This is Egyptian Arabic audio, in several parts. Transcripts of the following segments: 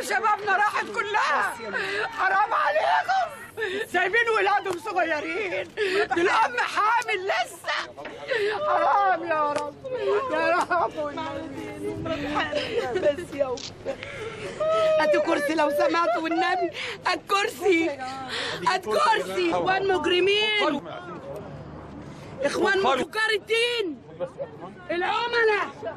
شبابنا راحت كلها حرام عليكم سايبين ولادهم صغيرين دول ام حامل لسه حرام يا رب يا رب بس يا هاتوا كرسي لو سمعتوا والنبي هات كرسي هات كرسي اخوان مجرمين اخوان تجار الدين العملاء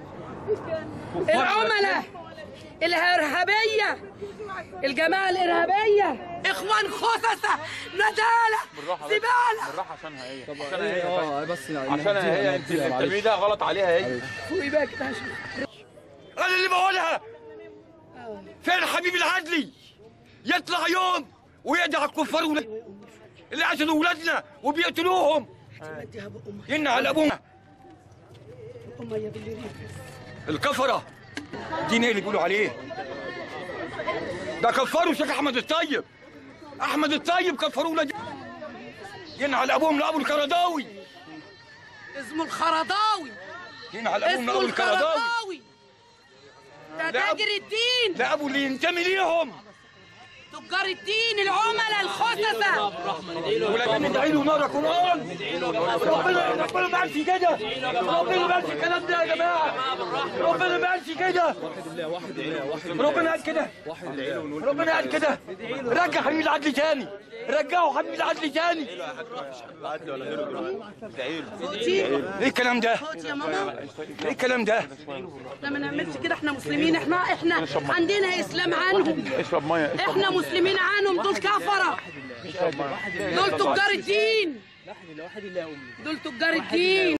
العملاء الارهابيه الجماعه الارهابيه اخوان خسسه نداله زباله بالراحه عشانها هي عشانها هي اه بس عشانها هي انت اللي بتعمليه ده غلط عليها هي فوقي بقى كده عشان انا اللي بقولها فين حبيب العدلي يطلع يوم ويقضي على الكفار ولا- اللي قتلوا ولادنا وبيقتلوهم اديها بأمها ينا على ابونا أمها يا بالليل الكفره دين ايه اللي بيقولوا عليه ده كفروا شيخ احمد الطيب احمد الطيب كفروا ولاد ينا على ابوهم لابو الكرداوي اسمه الخرضاوي ينا على ابوهم اسمه لابو الكرداوي الخرضاوي ده لا أب- تاجر الدين ده ابو اللي ينتمي ليهم تجار الدين العملاء الخسسه ولكن ندعي له نار قران ربنا ربنا ما قالش كده ربنا ما قالش الكلام ده يا جماعه ربنا ما قالش كده ربنا قال كده ربنا قال كده رجع حبيب العدل تاني رجعوا حبيب العدل تاني فوتي ايه الكلام ده؟ فوتي يا ماما ايه الكلام ده؟ احنا ما نعملش كده احنا مسلمين احنا احنا عندنا اسلام عنهم اشرب ميه اشرب احنا مسلمين عنهم دول كفره دول تجار الدين دول تجار الدين